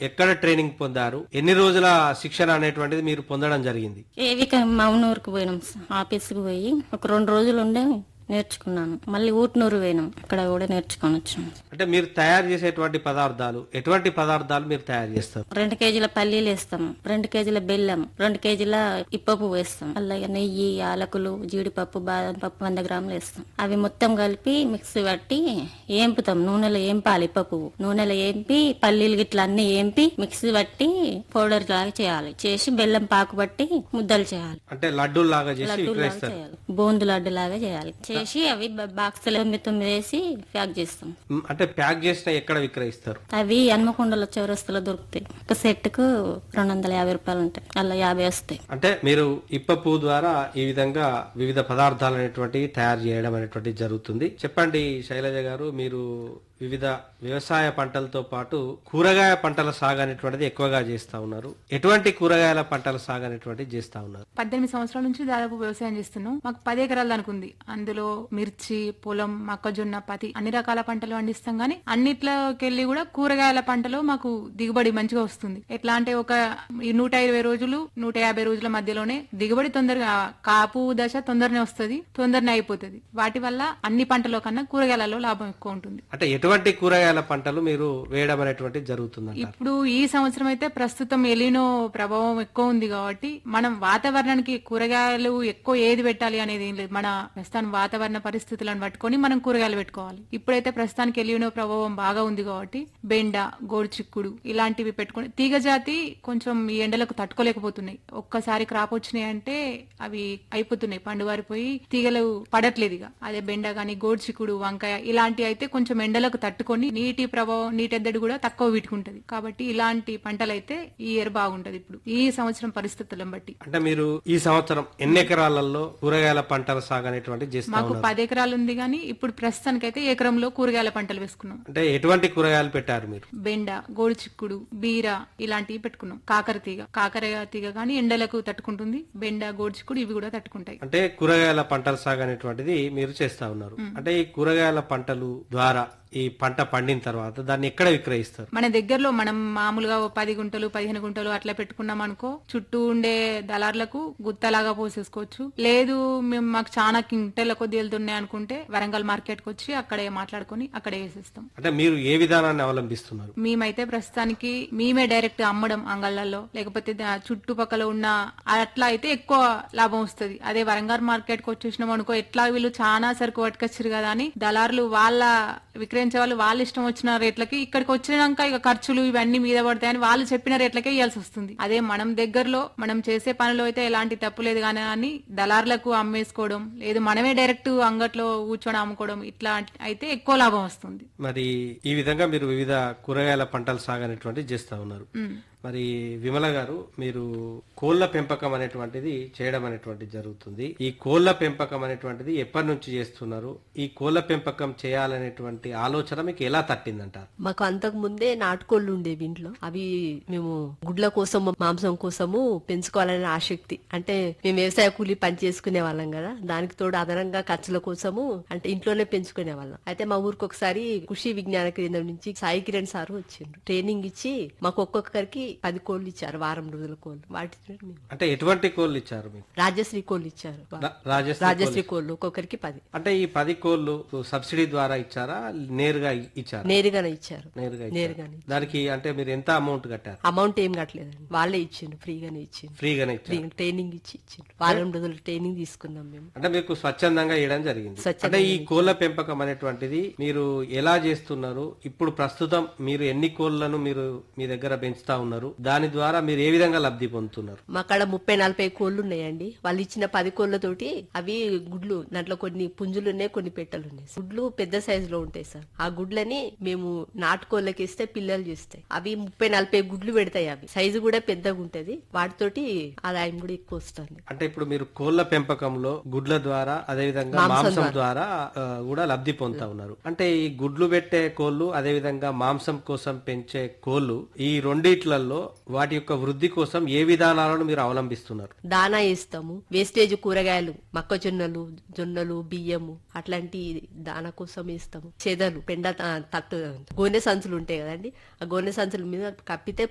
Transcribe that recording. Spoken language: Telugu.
ఎక్కడ ట్రైనింగ్ పొందారు ఎన్ని రోజుల శిక్షణ అనేటువంటిది మీరు పొందడం జరిగింది ఏవిక మౌనూరుకు పోయినాం సార్. ఆఫీస్కి పోయి ఒక రెండు రోజులు ఉండే నేర్చుకున్నాను మళ్ళీ ఊట్నూరు పోయినాం అక్కడ కూడా నేర్చుకొని వచ్చినాం అంటే మీరు తయారు చేసేటువంటి పదార్థాలు ఎటువంటి పదార్థాలు మీరు తయారు చేస్తారు రెండు కేజీల పల్లీలు వేస్తాం రెండు కేజీల బెల్లం రెండు కేజీల ఇప్పపు వేస్తాం అలాగే నెయ్యి యాలకులు జీడిపప్పు బాదం పప్పు వంద గ్రాములు వేస్తాం అవి మొత్తం కలిపి మిక్సీ పట్టి ఏంపుతాం నూనెలో ఏంపాలి ఇప్పపు నూనెలో ఏంపి పల్లీలు గిట్ల అన్ని ఏంపి మిక్సీ పట్టి పౌడర్ లాగా చేయాలి చేసి బెల్లం పాకు పట్టి ముద్దలు చేయాలి అంటే లడ్డూలు లాగా చేసి లడ్డు లాగా విక్రయిస్తారు చేయాలి బూందు లడ్డు లాగా చేయాలి చేసి అవి బాక్స్ తొమ్మిది తొమ్మిది వేసి ప్యాక్ చేస్తాం మ్, అంటే ప్యాక్ చేసిన ఎక్కడ విక్రయిస్తారు అవి హన్మకొండలో చౌరస్తులో దొరుకుతాయి ఒక సెట్ కు రెండు వందల యాభై రూపాయలు ఉంటాయి అలా యాభై వస్తాయి అంటే మీరు ఇప్ప పువ్వు ద్వారా ఈ విధంగా వివిధ పదార్థాలు అనేటువంటివి తయారు చేయడం అనేటువంటిది జరుగుతుంది చెప్పండి శైలజ గారు మీరు వివిధ వ్యవసాయ పంటలతో పాటు కూరగాయ పంటల సాగు అనేటువంటిది ఎక్కువగా చేస్తా ఉన్నారు ఎటువంటి కూరగాయల పంటల సాగు అనేటువంటిది చేస్తా ఉన్నారు పద్దెనిమిది సంవత్సరాల నుంచి దాదాపు వ్యవసాయం చేస్తున్నాం మాకు పది ఎకరాలు దానికి ఉంది అందులో మిర్చి పొలం మొక్కజొన్న పత్తి అన్ని రకాల పంటలు పండిస్తాం గానీ అన్నిట్లోకి వెళ్ళి కూడా కూరగాయల పంటలో మాకు దిగుబడి మంచిగా వస్తుంది ఎట్లా అంటే ఒక ఈ నూట ఇరవై రోజులు నూట యాభై రోజుల మధ్యలోనే దిగుబడి తొందరగా కాపు దశ తొందరనే వస్తుంది తొందరనే అయిపోతుంది వాటి వల్ల అన్ని పంటల కన్నా కూరగాయలలో లాభం ఎక్కువ ఉంటుంది అంటే ఎటువంటి కూరగాయల పంటలు మీరు వేయడం అనేటువంటిది జరుగుతుందంట ఇప్పుడు ఈ సంవత్సరం అయితే ప్రస్తుతం ఎలినో ప్రభావం ఎక్కువ ఉంది కాబట్టి మనం వాతావరణానికి కూరగాయలు ఎక్కువ ఏది పెట్టాలి అనేది ఏం లేదు మన ప్రస్తుతం వాతావరణ పరిస్థితులను పట్టుకొని మనం కూరగాయలు పెట్టుకోవాలి ఇప్పుడైతే ప్రస్తుతానికి ఎలినో ప్రభావం బాగా ఉంది కాబట్టి బెండ గోడుచిక్కుడు ఇలాంటివి పెట్టుకొని తీగ జాతి కొంచెం ఈ ఎండలకు తట్టుకోలేకపోతున్నాయి ఒక్కసారి క్రాప్ వచ్చినాయి అంటే అవి అయిపోతున్నాయి పండువారిపోయి తీగలు పడట్లేదు ఇక అదే బెండ గాని గోడుచిక్కుడు వంకాయ ఇలాంటి అయితే కొంచెం ఎండలకు తట్టుకొని నీటి ప్రభావం నీటి ఎద్దడి కూడా తక్కువ వీటుకుంటది కాబట్టి ఇలాంటి పంటలు అయితే ఈ ఇయర్ బాగుంటది ఇప్పుడు ఈ సంవత్సరం పరిస్థితులను బట్టి అంటే మీరు ఈ సంవత్సరం ఎన్ని ఎకరాలలో కూరగాయల పంటల సాగు అనేటువంటిది చేస్తా మాకు ఉన్నారు పది ఎకరాలు ఉంది కానీ ఇప్పుడు ప్రస్తుతానికైతే ఎకరంలో కూరగాయల పంటలు వేసుకున్నాం అంటే ఎటువంటి కూరగాయలు పెట్టారు మీరు బెండ గోడు చిక్కుడు బీర ఇలాంటివి పెట్టుకున్నాం కాకర తీగ కాకర తీగ కానీ ఎండలకు తట్టుకుంటుంది బెండ గోడు చిక్కుడు ఇవి కూడా తట్టుకుంటాయి అంటే కూరగాయల పంటల సాగు అనేటువంటిది మీరు చేస్తా ఉన్నారు అంటే ఈ కూరగాయల పంటలు ద్వారా ఈ పంట పండిన తర్వాత దాన్ని ఎక్కడ విక్రయిస్తారు మన దగ్గరలో మనం మామూలుగా ఓ పది గుంటలు పదిహేను గుంటలు అట్లా పెట్టుకున్నాం అనుకో చుట్టూ ఉండే దళార్లకు గుత్తలాగా పోసేసుకోవచ్చు లేదు మేము మాకు చాలా కింటల కొద్ది వెళ్తున్నాయి అనుకుంటే వరంగల్ మార్కెట్ కి వచ్చి అక్కడే మాట్లాడుకొని అక్కడే వేసేస్తాం అంటే మీరు ఏ విధానాన్ని అవలంబిస్తున్నారు మేమైతే ప్రస్తుతానికి మేమే డైరెక్ట్ అమ్మడం అంగళ్ళల్లో లేకపోతే దా- చుట్టుపక్కల ఉన్న అట్లా అయితే ఎక్కువ లాభం వస్తుంది అదే వరంగల్ మార్కెట్ కి వచ్చేసినాం అనుకో ఎట్లా వీళ్ళు చాలా సరుకు పట్టుకొచ్చారు కదా అని దళారులు వాళ్ళ విక్రయించే వాళ్ళు వాళ్ళ ఇష్టం వచ్చిన రేట్లకి ఇక్కడికి వచ్చినాక ఇక ఖర్చులు ఇవన్నీ మీద పడతాయని వాళ్ళు చెప్పిన రేట్లకే ఇవ్వాల్సి వస్తుంది అదే మనం దగ్గరలో మనం చేసే పనిలో అయితే ఎలాంటి తప్పు లేదు కానీ అని దళారులకు అమ్మేసుకోవడం లేదు మనమే డైరెక్ట్ అంగట్లో కూర్చొని అమ్ముకోవడం ఇట్లా అయితే ఎక్కువ లాభం వస్తుంది మరి ఈ విధంగా మీరు వివిధ కూరగాయల పంటల సాగు అనేటువంటిది చేస్తా ఉన్నారు మరి విమల గారు మీరు కోళ్ల పెంపకం అనేటువంటిది చేయడం అనేటువంటిది జరుగుతుంది ఈ కోళ్ల పెంపకం అనేటువంటిది ఎప్పటి నుంచి చేస్తున్నారు ఈ కోళ్ల పెంపకం చేయాలనేటువంటి ఆలోచన మీకు ఎలా తట్టిందంటారు మాకు అంతకు ముందే నాటుకోళ్లు ఉండేవి ఇంట్లో అవి మేము గుడ్ల కోసం మాంసం కోసము పెంచుకోవాలనే ఆసక్తి అంటే మేము వ్యవసాయ కూలి పని చేసుకునే వాళ్ళం కదా దానికి తోడు అదనంగా ఖర్చుల కోసము అంటే ఇంట్లోనే పెంచుకునే వాళ్ళం అయితే మా ఊరికి ఒకసారి కృషి విజ్ఞాన కేంద్రం నుంచి సాయి కిరణ్ సార్ వచ్చిండ్రు ట్రైనింగ్ ఇచ్చి మాకు ఒక్కొక్కరికి పది కోళ్ళు ఇచ్చారు వారం రోజుల కోళ్ళు వాటి మేము అంటే ఎటువంటి కోళ్ళు ఇచ్చారు మీకు రాజశ్రీ కోళ్ళు ఇచ్చారు రా- రాజశ్రీ రాజశ్రీ కోళ్ళు ఒక్కొక్కరికి పది అంటే ఈ పది కోళ్లు సబ్సిడీ ద్వారా ఇచ్చారా నేరుగా ఇచ్చారా నేరుగానే ఇచ్చారు నేరుగా ఇచ్చారా? నేరుగానే దానికి అంటే మీరు ఎంత అమౌంట్ కట్టారు అమౌంట్ ఏం కట్టలేదండి వాళ్ళే ఇచ్చిండ్రు ఫ్రీగానే ఇచ్చిండ్రు ఫ్రీగానే ఇచ్చారు ఫ్రీ ట్రైనింగ్ ఇచ్చి ఇచ్చిండ్రు వారం రోజులు ట్రైనింగ్ తీసుకున్నాం మేము అంటే మీకు స్వచ్ఛందంగా ఇవ్వడం జరిగింది స్వచ్ఛందంగా అంటే ఈ కోళ్ల పెంపకం అనేటువంటిది మీరు ఎలా చేస్తున్నారు ఇప్పుడు ప్రస్తుతం మీరు ఎన్ని కోళ్లను మీరు మీ దగ్గర పెంచుతా ఉన్నారు దాని ద్వారా మీరు ఏ విధంగా లబ్ధి పొందుతున్నారు మా కాడ ముప్పై నలభై కోళ్ళు ఉన్నాయండి వాళ్ళు ఇచ్చిన పది కోళ్ళతోటి అవి గుడ్లు దాంట్లో కొన్ని పుంజులు ఉన్నాయి కొన్ని పెట్టెలు ఉన్నాయి గుడ్లు పెద్ద సైజు లో ఉంటాయి సార్ ఆ గుడ్లని మేము నాటుకోళ్ళకి ఇస్తే పిల్లలు చేస్తాయి అవి ముప్పై నలభై గుడ్లు పెడతాయి అవి సైజు కూడా పెద్దగా ఉంటది వాటితోటి ఆదాయం కూడా ఎక్కువ వస్తుంది అంటే ఇప్పుడు మీరు కోళ్ల పెంపకంలో గుడ్ల ద్వారా అదే విధంగా మాంసం ద్వారా ఆ, కూడా లబ్ధి పొందుతా ఉన్నారు అంటే ఈ గుడ్లు పెట్టే కోళ్లు అదే విధంగా మాంసం కోసం పెంచే కోళ్లు ఈ రెండిట్లలో వాటి యొక్క వృద్ధి కోసం ఏ విధానాలను మీరు అవలంబిస్తున్నారు దానా వేస్తాము వేస్టేజ్ కూరగాయలు మొక్కజొన్నలు జొన్నలు బియ్యము అట్లాంటి దానా కోసం వేస్తాము చెదలు పెండ త- తట్టు గోనె సంచులు ఉంటాయి కదండి ఆ గోనె సంచుల మీద కప్పితే